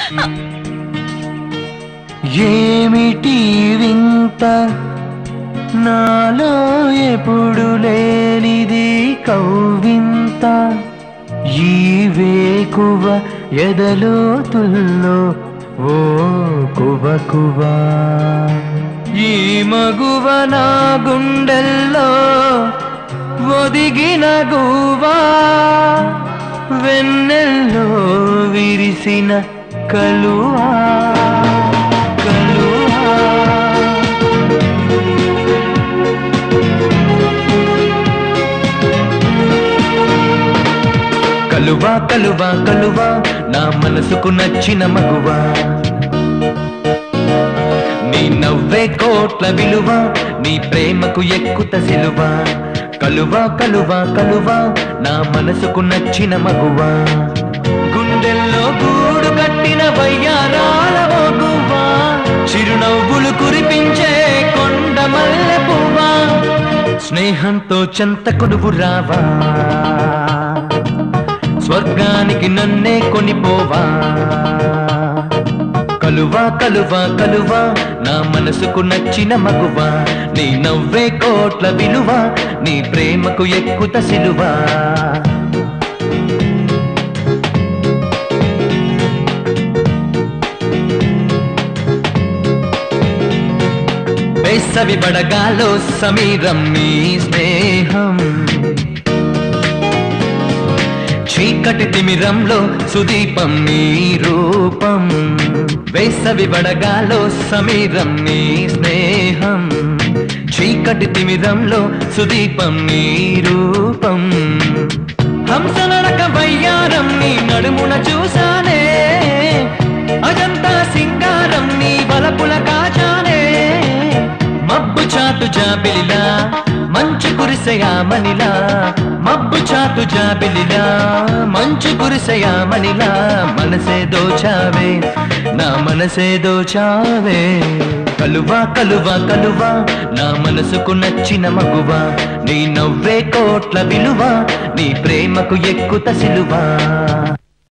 ఏమిటి వింత నాలో ఎప్పుడు లేనిది కౌవింత ఈ వేకువ ఎదలోతుల్లో ఓ కువ కువా ఈ మగువ నా గుండెల్లో ఒదిగిన గువా వెన్నెల్లో విరిసిన కలువా కలువా కలువా కలువా కలువా నా మనసుకు నచ్చిన మగువా నీ నవ్వే కోట్ల విలువ నీ ప్రేమకు ఎక్కుత సిలువ కలువా కలువా కలువా నా మనసుకు నచ్చిన మగువా గుండెల్లో గూడు కట్టిన వయ్యారాల మగువా చిరునవ్వులు కురిపించే కొండ మల్లె పువ్వా స్నేహంతో చెంత కొనువు రావా స్వర్గానికి నన్నే కొనిపోవా కలువా కలువా కలువా నా మనసుకు నచ్చిన మగువా నీ నవ్వే కోట్ల విలువ నీ ప్రేమకు ఎక్కుత సిలువా వేసవి బడగాలో సమీరం నీ స్నేహం చీకటి తిమిరంలో సుదీపం నీ రూపం వేసవి వడగాలో సమీరం నీ స్నేహం చీకటి తిమిరంలో సుదీపం నీ రూపం హంసనడక వయ్యారం నీ నడుమున చూసానే అజంతా సింగారం నీ బలపుల కాచానే మబ్బు చాటు జాబిలిలా మంచు కురిసయామనిలా మబ్బు చాటు జాబిలిలా మంచు కురిసయామనిలా మనసే దోచావే నా మనసే దోచావే కలువా కలువా కలువా నా మనసుకు నచ్చిన మగువా నీ నవ్వే కోట్ల విలువ నీ ప్రేమకు ఎక్కుత సిలువా